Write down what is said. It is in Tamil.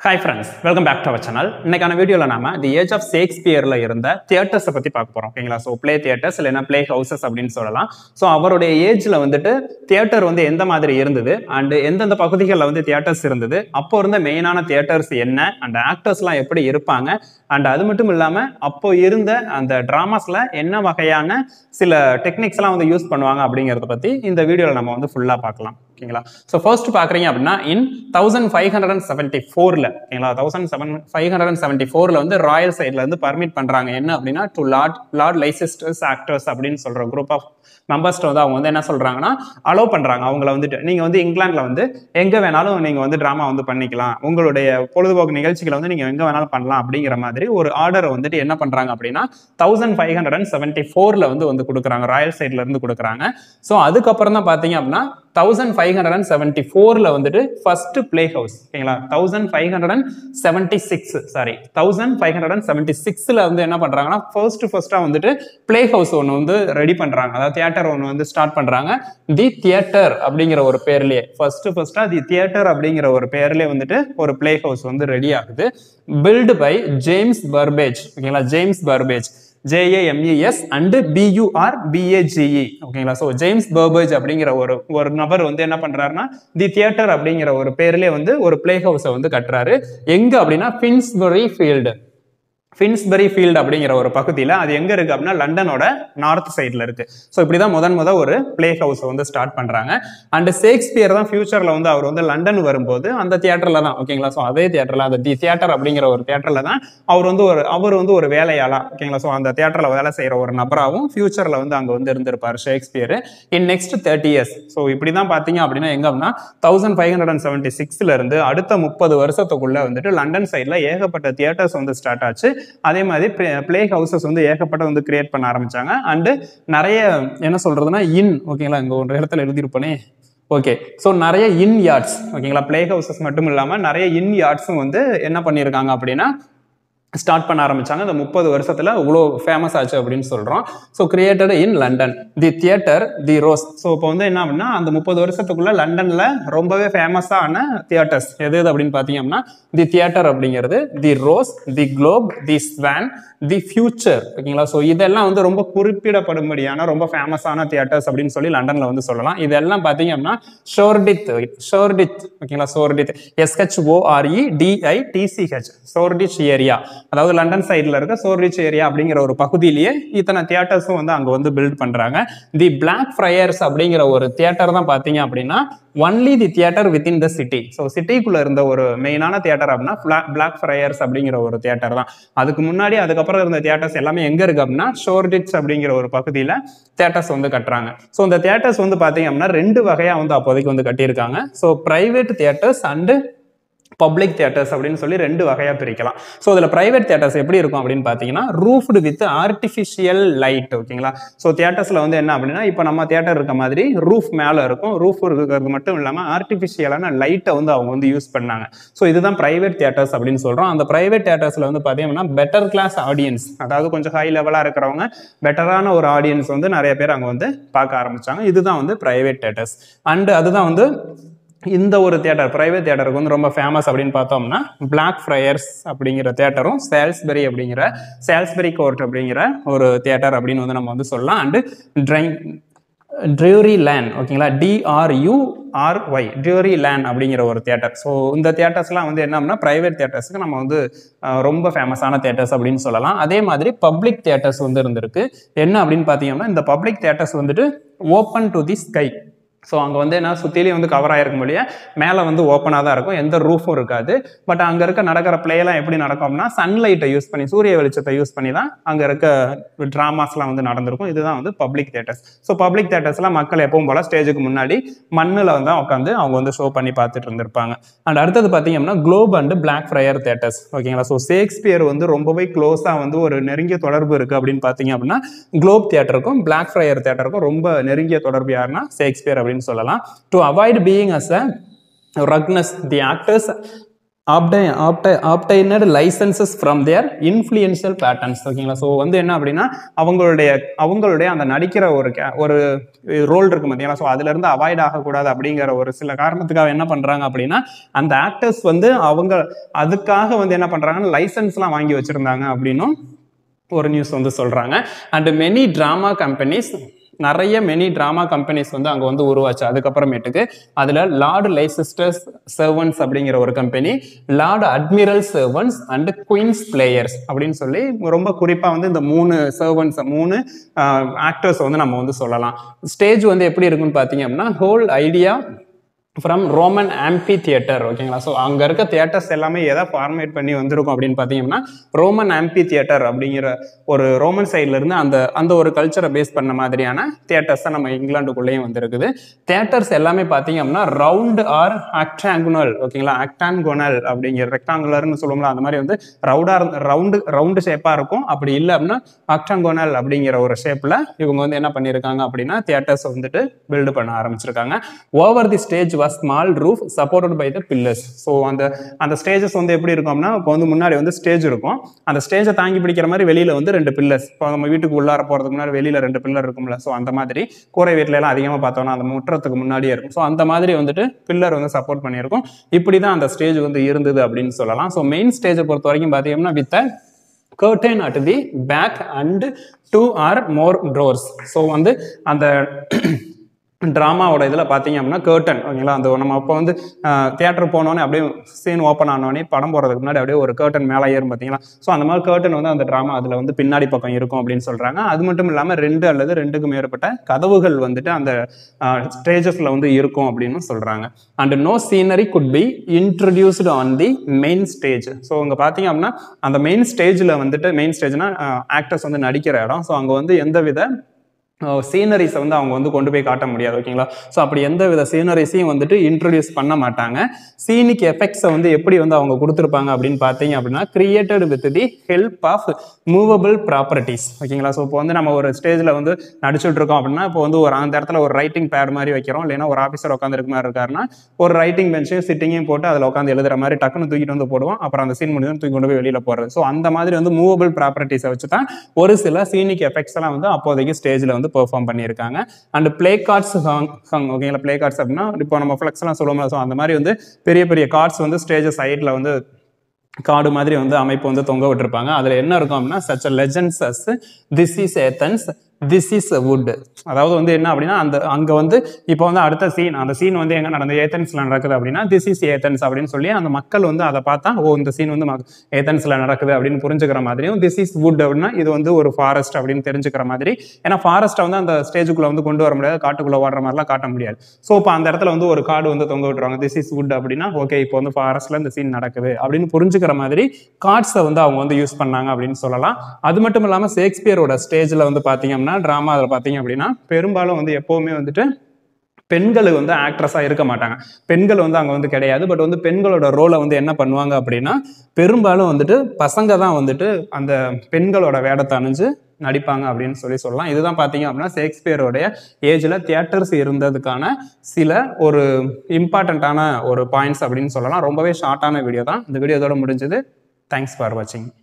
hi friends welcome back to our channel இன்னைக்கான வீடியோவில் நாம தி ஏஜ் ஆஃப் ஷேக்ஸ்பியரில் இருந்த தியேட்டர்ஸை பற்றி பார்க்க போகிறோம் ஓகேங்களா ஸோ ப்ளே தியேட்டர்ஸ் இல்லைன்னா ப்ளே ஹவுசஸ் அப்படின்னு சொல்லலாம் ஸோ அவருடைய ஏஜில் வந்துட்டு தியேட்டர் வந்து எந்த மாதிரி இருந்தது அண்ட் எந்தெந்த பகுதிகளில் வந்து தியேட்டர்ஸ் இருந்தது அப்போ இருந்த மெயினான தியேட்டர்ஸ் என்ன அண்ட் ஆக்டர்ஸ்லாம் எப்படி இருப்பாங்க அண்ட் அது மட்டும் இல்லாமல் அப்போ இருந்த அந்த ட்ராமாஸில் என்ன வகையான சில டெக்னிக்ஸ்லாம் வந்து யூஸ் பண்ணுவாங்க அப்படிங்கிறத பற்றி இந்த வீடியோவில் நம்ம வந்து ஃபுல்லாக பார்க்கலாம் ஓகேங்களா ஸோ ஃபர்ஸ்ட் பார்க்குறீங்க அப்படின்னா in thousand five hundred and seventy ஃபோரில் ஓகேங்களா thousand seven five hundred and seventy ஃபோரில் வந்து ராயல் சைடில் இருந்து பர்மிட் பண்ணுறாங்க என்ன அப்படின்னா to lord lord Leicester's actors அப்படின்னு சொல்கிற குரூப் ஆஃப் மெம்பர்ஸ்ட்டு வந்து அவங்க வந்து என்ன சொல்கிறாங்கன்னா அலோவ் பண்ணுறாங்க அவங்கள வந்துட்டு நீங்கள் வந்து இங்கிலாந்தில் வந்து எங்கே வேணாலும் நீங்கள் வந்து ட்ராமா வந்து பண்ணிக்கலாம் உங்களுடைய பொழுதுபோக்கு நிகழ்ச்சிகளை வந்து நீங்கள் எங்கே வேணாலும் பண்ணலாம் அப்படிங்கிற மாதிரி ஒரு ஆர்டரை வந்துட்டு என்ன பண்ணுறாங்க அப்படின்னா thousand five hundred and seventy ஃபோரில் வந்து வந்து கொடுக்குறாங்க ராயல் சைட்ல இருந்து கொடுக்குறாங்க ஸோ அதுக்கப்புறம் தான் பார்த்தீங்க அப்படின்னா thousand five hundred and seventy ஃபோரில் வந்துட்டு ஃபர்ஸ்ட் பிளே ஹவுஸ் ஓகேங்களா thousand five hundred and seventy six sorry thousand five hundred and seventy சிக்ஸில் வந்து என்ன பண்ணுறாங்கன்னா ஃபர்ஸ்ட் ஃபர்ஸ்ட்டாக வந்துட்டு பிளே ஹவுஸ் ஒன்று வந்து ரெடி பண்ணுறாங்க அதாவது தியேட்டர் ஒன்று வந்து ஸ்டார்ட் பண்ணுறாங்க தி தியேட்டர் அப்படிங்கிற ஒரு பேர்லேயே ஃபர்ஸ்ட் ஃபர்ஸ்ட்டாக தி தியேட்டர் அப்படிங்கிற ஒரு பேர்லேயே வந்துட்டு ஒரு பிளே ஹவுஸ் வந்து ரெடி ஆகுது பில்டு பை ஜேம்ஸ் பர்பேஜ் ஓகேங்களா James Burbage J A M E S and B U R B A G E ஓகேங்களா ஸோ ஜேம்ஸ் பர்பேஜ் அப்படிங்கிற ஒரு ஒரு நபர் வந்து என்ன பண்றாருன்னா தி தியேட்டர் அப்படிங்கிற ஒரு பேர்லேயே வந்து ஒரு பிளே ஹவுஸை வந்து கட்டுறாரு எங்க அப்படின்னா பின்ஸ்பரி ஃபீல்டு ஃபின்ஸ்பரி ஃபீல்டு அப்படிங்கிற ஒரு பகுதியில் அது எங்கே இருக்குது அப்படின்னா லண்டனோட நார்த் சைடில் இருக்குது ஸோ இப்படி தான் முதன் முத ஒரு பிளே ஹவுஸை வந்து ஸ்டார்ட் பண்ணுறாங்க அண்ட் ஷேக்ஸ்பியர் தான் ஃபியூச்சரில் வந்து அவர் வந்து லண்டன் வரும்போது அந்த தியேட்டரில் தான் ஓகேங்களா ஸோ அதே தியேட்டரில் அந்த தி தியேட்டர் அப்படிங்கிற ஒரு தியேட்டரில் தான் அவர் வந்து ஒரு அவர் வந்து ஒரு வேலையாளா ஓகேங்களா ஸோ அந்த தியேட்டரில் வேலை செய்கிற ஒரு நபராகவும் ஃபியூச்சரில் வந்து அங்கே வந்து இருந்திருப்பார் Shakespeare in next thirty years so இப்படி தான் பார்த்தீங்க அப்படின்னா எங்க அப்படின்னா thousand five hundred and seventy சிக்ஸ்ல இருந்து அடுத்த முப்பது வருஷத்துக்குள்ள வந்துட்டு லண்டன் சைடில் ஏகப்பட்ட தியேட்டர்ஸ் வந்து ஸ்டார்ட் ஆச்சு அதே மாதிரி பிளே ஹவுசஸ் வந்து ஏகப்பட்ட வந்து கிரியேட் பண்ண ஆரம்பிச்சாங்க அண்டு நிறைய என்ன சொல்றதுன்னா இன் ஓகேங்களா இங்க ஒரு இடத்துல எழுதியிருப்பனே ஓகே ஸோ நிறைய இன் யார்ட்ஸ் ஓகேங்களா பிளே ஹவுசஸ் மட்டும் இல்லாமல் நிறைய இன் யார்ட்ஸும் வந்து என்ன பண்ணியிருக்காங்க அப்படின்னா ஸ்டார்ட் பண்ண ஆரம்பிச்சாங்க இந்த முப்பது வருஷத்துல இவ்வளோ ஃபேமஸ் ஆச்சு அப்படின்னு சொல்றோம் so created in London the theatre the rose so இப்போ வந்து என்ன அப்படின்னா அந்த முப்பது வருஷத்துக்குள்ள லண்டன்ல ரொம்பவே ஃபேமஸான தியேட்டர்ஸ் எது எது அப்படின்னு பார்த்தீங்க அப்படின்னா தி தியேட்டர் அப்படிங்கிறது the rose the globe the swan the future ஓகேங்களா ஸோ இதெல்லாம் வந்து ரொம்ப குறிப்பிடப்படும்படியான ரொம்ப ஃபேமஸான தியேட்டர்ஸ் அப்படின்னு சொல்லி லண்டன்ல வந்து சொல்லலாம் இதெல்லாம் பார்த்தீங்க அப்படின்னா ஷோர்டித் ஷோர்டித் ஓகேங்களா Shoreditch S H O R E D I T C H Shoreditch area அதாவது லண்டன் சைடில் இருக்க சோர்ரிச் ஏரியா அப்படிங்கிற ஒரு பகுதியிலேயே இத்தனை தியேட்டர்ஸும் வந்து அங்கே வந்து பில்ட் பண்ணுறாங்க தி பிளாக் ஃப்ரையர்ஸ் அப்படிங்கிற ஒரு தியேட்டர் தான் பார்த்தீங்க அப்படின்னா only the theatre within the city so சிட்டிக்குள்ள இருந்த ஒரு மெயினான தியேட்டர் அப்படின்னா பிளாக் ஃப்ரையர்ஸ் அப்படிங்கிற ஒரு தியேட்டர் தான் அதுக்கு முன்னாடி அதுக்கப்புறம் இருந்த தியேட்டர்ஸ் எல்லாமே எங்க இருக்கு அப்படின்னா ஷோர்டிட்ஸ் அப்படிங்கிற ஒரு பகுதியில் தியேட்டர்ஸ் வந்து கட்டுறாங்க ஸோ இந்த தியேட்டர்ஸ் வந்து பார்த்தீங்க அப்படின்னா ரெண்டு வகையாக வந்து அப்போதைக்கு வந்து கட்டியிருக்காங்க so private theatres and public theatres அப்படின்னு சொல்லி ரெண்டு வகையாக பிரிக்கலாம் ஸோ இதில் ப்ரைவேட் தியேட்டர்ஸ் எப்படி இருக்கும் அப்படின்னு பார்த்தீங்கன்னா ரூஃப்டு வித் ஆர்டிஃபிஷியல் லைட் ஓகேங்களா ஸோ தியேட்டர்ஸில் வந்து என்ன அப்படின்னா இப்போ நம்ம தியேட்டர் இருக்க மாதிரி ரூஃப் மேலே இருக்கும் ரூஃப் இருக்கிறது மட்டும் இல்லாமல் ஆர்டிஃபிஷியலான லைட்டை வந்து அவங்க வந்து யூஸ் பண்ணாங்க ஸோ இதுதான் ப்ரைவேட் தியேட்டர்ஸ் அப்படின்னு சொல்கிறோம் அந்த ப்ரைவேட் தியேட்டர்ஸில் வந்து பார்த்தீங்கன்னா பெட்டர் கிளாஸ் ஆடியன்ஸ் அதாவது கொஞ்சம் ஹை லெவலாக இருக்கிறவங்க பெட்டரான ஒரு ஆடியன்ஸ் வந்து நிறைய பேர் அங்கே வந்து பார்க்க ஆரம்பிச்சாங்க இதுதான் வந்து ப்ரைவேட் தியேட்டர்ஸ் அண்டு அதுதான் வந்து இந்த ஒரு தியேட்டர் பிரைவேட் தியேட்டருக்கு வந்து ரொம்ப ஃபேமஸ் அப்படின்னு பார்த்தோம்னா பிளாக் ஃப்ரையர்ஸ் அப்படிங்கிற தியேட்டரும் சேல்ஸ்பெரி அப்படிங்கிற சேல்ஸ்பெரி கோர்ட் அப்படிங்கிற ஒரு தியேட்டர் அப்படின்னு வந்து நம்ம வந்து சொல்லலாம் அண்டு ட்ரை ட்ரியூரி லேன் ஓகேங்களா டிஆர்யூ ஆர்ஒய் ட்ரியூரி லேன் அப்படிங்கிற ஒரு தியேட்டர் ஸோ இந்த தியேட்டர்ஸ்லாம் வந்து என்ன அப்படின்னா ப்ரைவேட் தியேட்டர்ஸ்க்கு நம்ம வந்து ரொம்ப ஃபேமஸான தியேட்டர்ஸ் அப்படின்னு சொல்லலாம் அதே மாதிரி பப்ளிக் தியேட்டர்ஸ் வந்து இருந்திருக்கு என்ன அப்படின்னு பார்த்தீங்கன்னா இந்த பப்ளிக் தியேட்டர்ஸ் வந்துட்டு open to the sky so அங்கே வந்து என்ன சுற்றிலையும் வந்து கவர் ஆகிருக்க முடியும் மேலே வந்து ஓப்பனாக தான் இருக்கும் எந்த ரூஃபும் இருக்காது பட் அங்கே இருக்க நடக்கிற பிளேலாம் எப்படி நடக்கும்னா சன்லைட்டை யூஸ் பண்ணி சூரிய வெளிச்சத்தை யூஸ் பண்ணி தான் அங்கே இருக்க ட்ராமாஸ்லாம் வந்து நடந்திருக்கும் இதுதான் வந்து பப்ளிக் தேட்டர்ஸ் ஸோ பப்ளிக் தேட்டர்ஸ்லாம் மக்கள் எப்பவும் போல் ஸ்டேஜுக்கு முன்னாடி மண்ணில் வந்து உட்காந்து அவங்க வந்து ஷோ பண்ணி பார்த்துட்டு இருந்திருப்பாங்க அண்ட் அடுத்தது பார்த்தீங்கன்னா Globe and Blackfriars theatres ஓகேங்களா ஸோ ஷேக்ஸ்பியர் வந்து ரொம்பவே க்ளோஸாக வந்து ஒரு நெருங்கிய தொடர்பு இருக்குது அப்படின்னு பார்த்தீங்க அப்படின்னா குளோப் தேட்டருக்கும் பிளாக் ஃப்ரையர் தேட்டருக்கும் ரொம்ப நெருங்கிய தொடர்பு யாருன்னா ஷேக்ஸ்பியர் அப்படின்னு சொல்லலாம் to avoid being as a ரக்னஸ் the actors obtained obtained obtained licences from their influential patterns ஓகேங்களா ஸோ வந்து என்ன அப்படின்னா அவங்களுடைய அவங்களுடைய அந்த நடிக்கிற ஒரு ca- ஒரு ரோல் இருக்கு பார்த்தீங்களா ஸோ அதுலேருந்து அவாய்ட் ஆகக்கூடாது அப்படிங்கிற ஒரு சில காரணத்துக்காக என்ன பண்ணுறாங்க அப்படின்னா அந்த ஆக்டர்ஸ் வந்து அவங்க அதுக்காக வந்து என்ன பண்ணுறாங்கன்னா லைசன்ஸ்லாம் வாங்கி வச்சுருந்தாங்க அப்படின்னும் ஒரு நியூஸ் வந்து சொல்கிறாங்க அண்ட் மெனி ட்ராமா கம்பெனிஸ் நிறைய மெனி ட்ராமா கம்பெனிஸ் வந்து அங்கே வந்து உருவாச்சு அதுக்கப்புறமேட்டுக்கு அதில் லார்டு லைசிஸ்டர்ஸ் சர்வன்ஸ் அப்படிங்கிற ஒரு company lord admiral servants and queen's players அப்படின்னு சொல்லி ரொம்ப குறிப்பாக வந்து இந்த மூணு சர்வன்ஸ் மூணு ஆக்டர்ஸ் வந்து நம்ம வந்து சொல்லலாம் ஸ்டேஜ் வந்து எப்படி இருக்குன்னு பார்த்தீங்க அப்படின்னா whole idea from Roman amphi ஓகேங்களா ஸோ அங்கே இருக்க தியேட்டர்ஸ் எல்லாமே எதை ஃபார்மேட் பண்ணி வந்திருக்கும் அப்படின்னு பார்த்தீங்கன்னா ரோமன் ஆம்பி தியேட்டர் அப்படிங்கிற ஒரு ரோமன் சைட்ல இருந்து அந்த அந்த ஒரு கல்ச்சரை பேஸ் பண்ண மாதிரியான தியேட்டர்ஸ் தான் நம்ம இங்கிலாந்துக்குள்ளேயும் வந்திருக்குது தியேட்டர்ஸ் எல்லாமே பார்த்தீங்க அப்படின்னா ரவுண்ட் ஆர் ஆக்டாங்குனல் ஓகேங்களா ஆக்டாங்கோனல் அப்படிங்கிற ரெக்டாங்குலர்னு சொல்லுவோம்ல அந்த மாதிரி வந்து ரவுடா ரவுண்டு ரவுண்டு ஷேப்பாக இருக்கும் அப்படி இல்லை அப்படின்னா ஆக்டாங்கோனல் அப்படிங்கிற ஒரு ஷேப்பில் இவங்க வந்து என்ன பண்ணியிருக்காங்க அப்படின்னா தியேட்டர்ஸ் வந்துட்டு பில்டு பண்ண ஆரம்பிச்சிருக்காங்க over the stage was small roof supported by the pillars so அந்த அந்த ஸ்டேஜஸ் வந்து எப்படி இருக்கும்னா இப்போ வந்து முன்னாடி வந்து ஸ்டேஜ் இருக்கும் அந்த ஸ்டேஜை தாங்கி பிடிக்கிற மாதிரி வெளியில வந்து ரெண்டு பில்லர்ஸ் இப்போ நம்ம வீட்டுக்கு உள்ளார போறதுக்கு முன்னாடி வெளியில ரெண்டு பில்லர் இருக்கும்ல ஸோ அந்த மாதிரி கூரை வீட்டுல எல்லாம் அதிகமாக பார்த்தோம்னா அந்த முற்றத்துக்கு முன்னாடியே இருக்கும் ஸோ அந்த மாதிரி வந்துட்டு பில்லர் வந்து சப்போர்ட் பண்ணியிருக்கும் இப்படி தான் அந்த ஸ்டேஜ் வந்து இருந்தது அப்படின்னு சொல்லலாம் ஸோ மெயின் ஸ்டேஜை பொறுத்த வரைக்கும் பார்த்தீங்கன்னா with curtain at the back and two or more doors so வந்து அந்த ட்ராமாவோட இதில் பார்த்தீங்க அப்படின்னா கேர்டன் ஓகேங்களா அந்த நம்ம அப்போ வந்து தியேட்டர் போனோடனே அப்படியே சீன் ஓப்பன் ஆனோடனே படம் போகிறதுக்கு முன்னாடி அப்படியே ஒரு கேர்டன் மேலே ஏறும் பார்த்தீங்களா ஸோ அந்த மாதிரி கேர்டன் வந்து அந்த ட்ராமா அதில் வந்து பின்னாடி பக்கம் இருக்கும் அப்படின்னு சொல்கிறாங்க அது மட்டும் இல்லாமல் ரெண்டு அல்லது ரெண்டுக்கு மேற்பட்ட கதவுகள் வந்துட்டு அந்த ஸ்டேஜஸில் வந்து இருக்கும் அப்படின்னு சொல்கிறாங்க and no scenery could be introduced on the main stage so அங்கே பார்த்தீங்க அப்படின்னா அந்த மெயின் ஸ்டேஜில் வந்துட்டு மெயின் ஸ்டேஜ்னா ஆக்டர்ஸ் வந்து நடிக்கிற இடம் ஸோ அங்கே வந்து எந்தவித சீனரிஸை வந்து அவங்க வந்து கொண்டு போய் காட்ட முடியாது ஓகேங்களா ஸோ அப்படி எந்த வித சீனரிஸையும் வந்துட்டு இன்ட்ரடியூஸ் பண்ண மாட்டாங்க சீனிக் எஃபெக்ட்ஸை வந்து எப்படி வந்து அவங்க கொடுத்துருப்பாங்க அப்படின்னு பார்த்தீங்க அப்படின்னா created with the help of movable properties ஓகேங்களா ஸோ இப்போ வந்து நம்ம ஒரு ஸ்டேஜில் வந்து நடிச்சுட்டு இருக்கோம் அப்படின்னா இப்போ வந்து ஒரு அந்த இடத்துல ஒரு ரைட்டிங் பேட் மாதிரி வைக்கிறோம் இல்லைன்னா ஒரு ஆஃபீஸர் உட்காந்துருக்க மாதிரி இருக்காருன்னா ஒரு ரைட்டிங் பெஞ்சையும் சிட்டிங்கையும் போட்டு அதில் உட்காந்து எழுதுற மாதிரி டக்குன்னு தூக்கிட்டு வந்து போடுவோம் அப்புறம் அந்த சீன் முடிஞ்சு தூக்கி கொண்டு போய் வெளியில் போடுறது ஸோ அந்த மாதிரி வந்து மூவபிள் ப்ராப்பர்ட்டிஸை வச்சு தான் ஒரு சில சீனிக் எஃபெக்ட்ஸ் எல்லாம் வந்து அப்போதைக்கு ஸ்டேஜில் வந்து பெர்ஃபார்ம் பண்ணியிருக்காங்க அண்ட் பிளே கார்ட்ஸ் சாங் ஓகேங்களா பிளே கார்ட்ஸ் அப்படின்னா இப்போ நம்ம ஃப்ளெக்ஸ் எல்லாம் சொல்லுவோம்ல ஸோ அந்த மாதிரி வந்து பெரிய பெரிய கார்ட்ஸ் வந்து ஸ்டேஜ் சைடில் வந்து காடு மாதிரி வந்து அமைப்பு வந்து தொங்க விட்டுருப்பாங்க அதில் என்ன இருக்கும் அப்படின்னா such legends as this is Athens this is wood அதாவது வந்து என்ன அப்படின்னா அந்த அங்கே வந்து இப்போ வந்து அடுத்த சீன் அந்த சீன் வந்து எங்கே நடந்த ஏத்தன்ஸில் நடக்குது அப்படின்னா திஸ் இஸ் ஏத்தன்ஸ் அப்படின்னு சொல்லி அந்த மக்கள் வந்து அதை பார்த்தா ஓ இந்த சீன் வந்து ஏத்தன்ஸில் நடக்குது அப்படின்னு புரிஞ்சுக்கிற மாதிரியும் திஸ் இஸ் வுட் அப்படின்னா இது வந்து ஒரு ஃபாரஸ்ட் அப்படின்னு தெரிஞ்சுக்கிற மாதிரி ஏன்னா ஃபாரஸ்ட்டை வந்து அந்த ஸ்டேஜுக்குள்ளே வந்து கொண்டு வர முடியாது காட்டுக்குள்ளே ஓடுற மாதிரிலாம் காட்ட முடியாது ஸோ இப்போ அந்த இடத்துல வந்து ஒரு காடு வந்து தொங்க விட்டுருவாங்க திஸ் இஸ் வுட் அப்படின்னா ஓகே இப்போ வந்து ஃபாரஸ்ட்ல இந்த சீன் நடக்குது அப்படின்னு புரிஞ்சுக்கிற மாதிரி கார்ட்ஸை வந்து அவங்க வந்து யூஸ் பண்ணாங்க அப்படின்னு சொல்லலாம் அது மட்டும் இல்லாமல் ஷேக்ஸ்பியரோட ஸ்டேஜில் வந்து பார்த்தீங்கன்னா ட்ராமா அதில் பார்த்தீங்க அப்படின்னா பெரும்பாலும் வந்து எப்போவுமே வந்துட்டு பெண்கள் வந்து ஆக்ட்ரஸாக இருக்க மாட்டாங்க பெண்கள் வந்து அங்கே வந்து கிடையாது பட் வந்து பெண்களோட ரோலை வந்து என்ன பண்ணுவாங்க அப்படின்னா பெரும்பாலும் வந்துட்டு பசங்க தான் வந்துட்டு அந்த பெண்களோட வேடத்தை அணிஞ்சு நடிப்பாங்க அப்படின்னு சொல்லி சொல்லலாம் இதுதான் பார்த்தீங்க அப்படின்னா ஷேக்ஸ்பியரோடைய ஏஜில் தியேட்டர்ஸ் இருந்ததுக்கான சில ஒரு இம்பார்ட்டண்ட்டான ஒரு பாயிண்ட்ஸ் அப்படின்னு சொல்லலாம் ரொம்பவே ஷார்ட்டான வீடியோ தான் இந்த வீடியோ இதோட முடிஞ்சது தேங்க்ஸ் ஃபார் வாட்சிங்